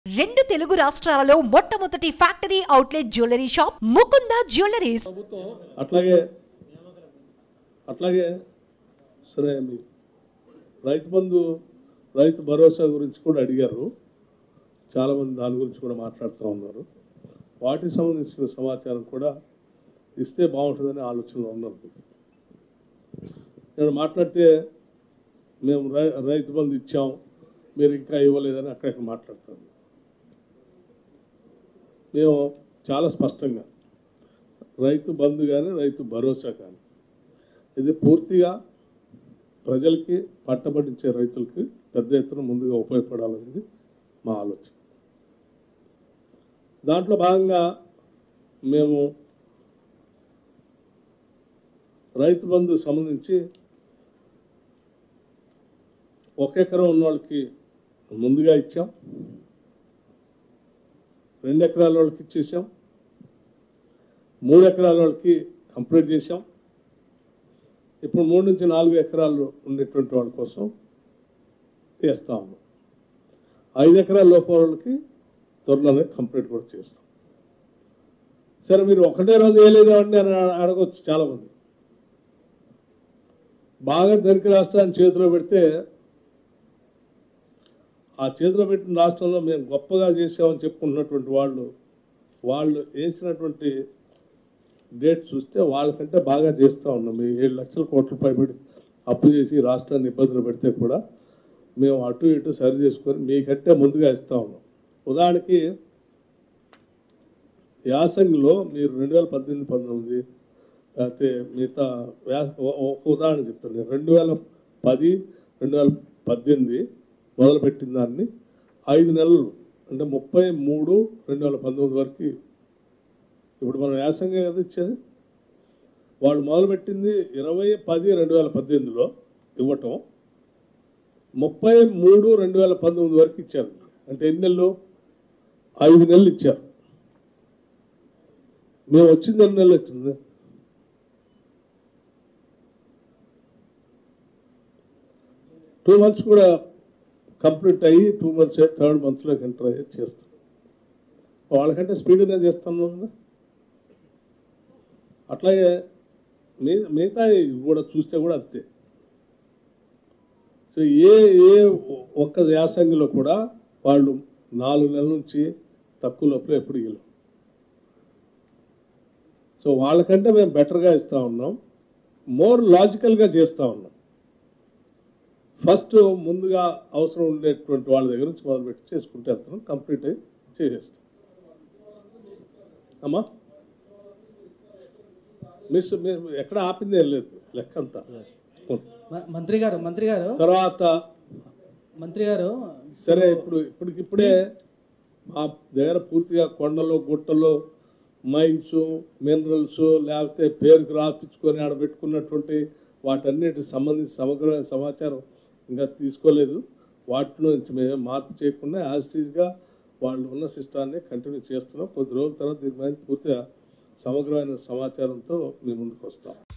రెండు తెలుగు రాష్ట్రాలలో మొట్టమొదటి factory outlet jewellery shop Mukunda jewelleries ప్రభుత్వం అట్లాగే అట్లాగే సరే మీ రైతు బంధు రైతు భరోసా గురించి కూడా అడిగారు చాలామంది దాని గురించి కూడా మాట్లాడుతూ ఉన్నారు వాటికి సంబంధించిన సమాచారం కూడా ఇస్తే బాగుంటుందని ఆలోచనలో ఉన్నారు నేను మాట్లాడితే మేము రై రైతు బంధు ఇచ్చాం మీరు ఇంకా ఇవ్వలేదని అక్కడికి మాట్లాడతాను మేము చాలా స్పష్టంగా రైతు బంధు కానీ రైతు భరోసా కానీ ఇది పూర్తిగా ప్రజలకి పట్టబడించే రైతులకి పెద్ద ఎత్తున ముందుగా ఉపయోగపడాలనేది మా ఆలోచన దాంట్లో భాగంగా మేము రైతు బంధు సంబంధించి ఒక ఎకరం ఉన్న వాళ్ళకి ముందుగా ఇచ్చాం రెండు ఎకరాల వాళ్ళకి ఇచ్చేసాం మూడు ఎకరాల వాళ్ళకి కంప్లీట్ చేసాం ఇప్పుడు మూడు నుంచి నాలుగు ఎకరాలు ఉండేటువంటి వాళ్ళ కోసం వేస్తా ఉన్నాం ఐదు ఎకరాల లోపల వాళ్ళకి త్వరలోనే కంప్లీట్ కూడా చేస్తాం సరే మీరు ఒకటే రోజు వేయలేదు అండి అని అడగొచ్చు చాలామంది బాగా ధనిక రాష్ట్రాన్ని చేతిలో పెడితే ఆ చేతిలో పెట్టిన రాష్ట్రంలో మేము గొప్పగా చేసామని చెప్పుకుంటున్నటువంటి వాళ్ళు వాళ్ళు వేసినటువంటి డేట్ చూస్తే వాళ్ళకంటే బాగా చేస్తూ ఉన్నాం మేము ఏడు లక్షల కోట్ల పైబడి అప్పు చేసి రాష్ట్రాన్ని ఇబ్బందులు పెడితే కూడా మేము అటు ఇటు సరి చేసుకొని మీకంటే ముందుగా ఇస్తూ ఉన్నాం ఉదాహరణకి యాసంగిలో మీరు రెండు వేల పద్దెనిమిది పంతొమ్మిది లేకపోతే మిగతా వ్యా ఒ- ఒక ఉదాహరణ చెప్తాను నేను రెండు వేల పది రెండు వేల పద్దెనిమిది మొదలుపెట్టిన దాన్ని ఐదు నెలలు అంటే ముప్పై మూడు రెండు వేల పంతొమ్మిది వరకు ఇప్పుడు మనం యాసంగా కదా ఇచ్చేది వాళ్ళు మొదలుపెట్టింది ఇరవై పది రెండు వేల పద్దెనిమిదిలో ఇవ్వటం ముప్పై మూడు రెండు వేల పంతొమ్మిది వరకు ఇచ్చారు అంటే ఎన్ని నెలలు ఐదు నెలలు ఇచ్చారు మేము వచ్చింది ఎన్ని నెలలు వచ్చింది టూ మంత్స్ కూడా కంప్లీట్ అయ్యి టూ మంత్స్ థర్డ్ మంత్లో ఎంటర్ అయ్యి చేస్తాం వాళ్ళకంటే స్పీడ్గా చేస్తాను కదా అట్లాగే మీ మిగతా కూడా చూస్తే కూడా అంతే సో ఏ ఏ ఒక్క యాసంగిలో కూడా వాళ్ళు నాలుగు నెలల నుంచి తక్కువ లోపల ఎప్పుడు ఇవ్వలేం సో వాళ్ళకంటే మేము బెటర్గా ఇస్తూ ఉన్నాం మోర్ లాజికల్గా చేస్తూ ఉన్నాం ఫస్ట్ ముందుగా అవసరం ఉండేటువంటి వాళ్ళ దగ్గర నుంచి మొదలుపెట్టి చేసుకుంటే వెళ్తున్నాం కంప్లీట్ అయ్యి చేసేస్తాం అమ్మా మిస్ మీ- ఎక్కడ ఆపింది ఏం లేదు లెక్క అంతా మ- మంత్రి గారు మంత్రి గారు తర్వాత మంత్రి గారు సరే ఇప్పుడు ఇప్పటికిప్పుడే మా దగ్గర పూర్తిగా కొండలు గుట్టలు మైన్స్ మినరల్స్ లేకపోతే పేరుకు రాపించుకొని ఆడ పెట్టుకున్నటువంటి వాటన్నిటికి సంబంధించి సమగ్రమైన సమాచారం ఇంకా తీసుకోలేదు వాటిలో నుంచి మేము మార్పు చేయకుండా యాజ్ టీజ్గా వాళ్ళు ఉన్న సిస్టాన్ని కంటిన్యూ చేస్తున్నాం కొద్ది రోజుల తర్వాత దీని మీద పూర్తిగా సమగ్రమైన సమాచారంతో మీ ముందుకు వస్తాం